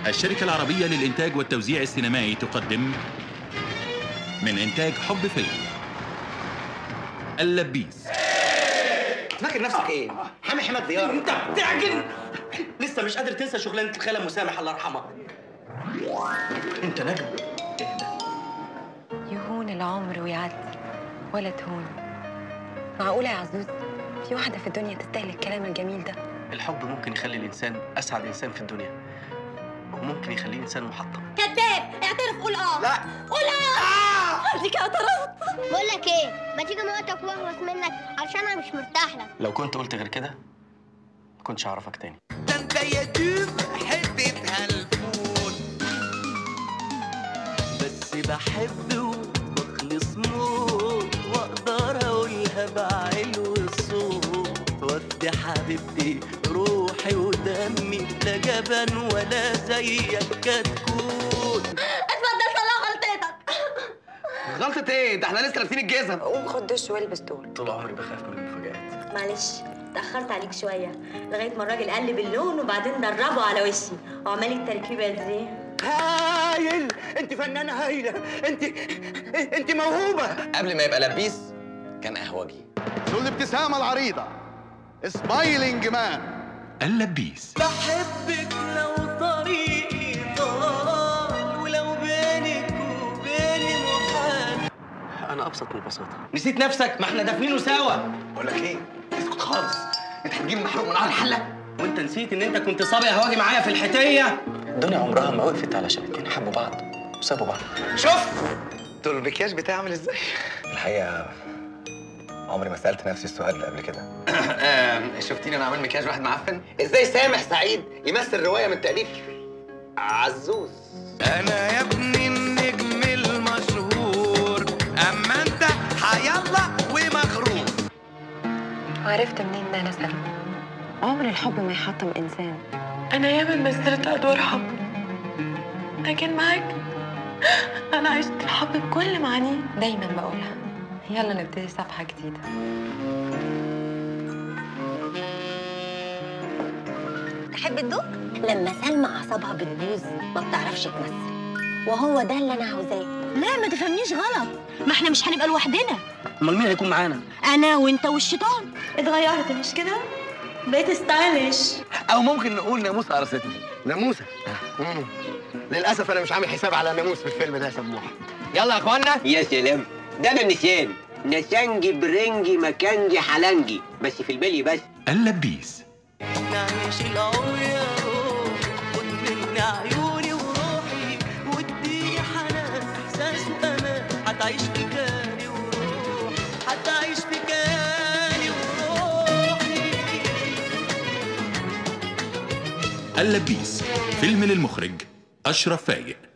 الشركة العربية للإنتاج والتوزيع السينمائي تقدم من إنتاج حب فيلم اللبيس فاكر نفسك ايه؟ حامي حماد ديار انت بتعجن لسه مش قادر تنسى شغلانه الخاله مسامح الله يرحمها انت نجم ايه ده؟ يهون العمر ويعدي ولا تهون معقولة يا عزوز في واحدة في الدنيا تستاهل الكلام الجميل ده الحب ممكن يخلي الانسان اسعد انسان في الدنيا وممكن يخليه انسان محطم كذاب اعترف قول اه لا قول اه اديك اعترفت بقول لك ايه ما تيجي موتك واخلص منك علشان انا مش مرتاح لك لو كنت قلت غير كده ما كنتش اعرفك تاني ده انت يا دوب حتة هلفون بس بحب وبخلص موت واقدر اقولها بعلو الصوت وافدي حبيبتي روحي ودمي لا جبن ولا زيك كتكوت اتفضل صلح غلطتك غلطة ايه؟ ده احنا لسه لابسين الجزم قوم خد دش والبس دول طول عمري بخاف من المفاجآت معلش اتأخرت عليك شوية لغاية ما الراجل قلب اللون وبعدين دربه على وشي وعمال التركيبة دي هايل انت فنانة هايلة انت انت موهوبة قبل ما يبقى لبيس كان قهوجي ذو الابتسامة العريضة سمايلينج مان اللبيس بحبك لو طريقي طال ولو بينك وبيني محال انا ابسط من البساطه نسيت نفسك ما احنا دافنينه سوا بقول لك ايه اسكت خالص انت هتجيب محروق من على الحله وانت نسيت ان انت كنت سابق هواجي معايا في الحتيه الدنيا عمرها ما وقفت علشان اتنين حبوا بعض وسابوا بعض شوف دول المكياج بتاعي عامل ازاي الحقيقه عمري ما سالت نفسي السؤال ده قبل كده شفتيني انا عامل مكياج واحد معفن ازاي سامح سعيد يمثل روايه من تاليف عزوز انا يا ابني النجم المشهور اما انت حيالله ومغرور عرفت منين ان انا سلمى عمر الحب ما يحطم انسان أنا ياما مثلت أدوار حب لكن معاك أنا عشت الحب بكل معانيه دايما بقولها يلا نبتدي صفحة جديدة تحب تدوق؟ لما سلمى أعصابها بتبوظ ما بتعرفش تمثل وهو ده اللي أنا عاوزاه لا ما تفهمنيش غلط ما احنا مش هنبقى لوحدنا امال مين هيكون معانا أنا وأنت والشيطان اتغيرت مش كده؟ بقيت ستايلش او ممكن نقول ناموسه قرصتني ناموسة مم. للأسف أنا مش عامل حساب على ناموس في الفيلم ده يا سموح يلا يا اخوانا يا سلام ده انا نسيان نسنجي برنجي مكانجي حلنجي بس في البلي بس اللبيس نعيش العمر يا روح خد مني عيوني وروحي واديني حنان احساس وامان هتعيش في كاني وروحي هتعيش في كاني وروحي اللبيس فيلم للمخرج أشرف فايق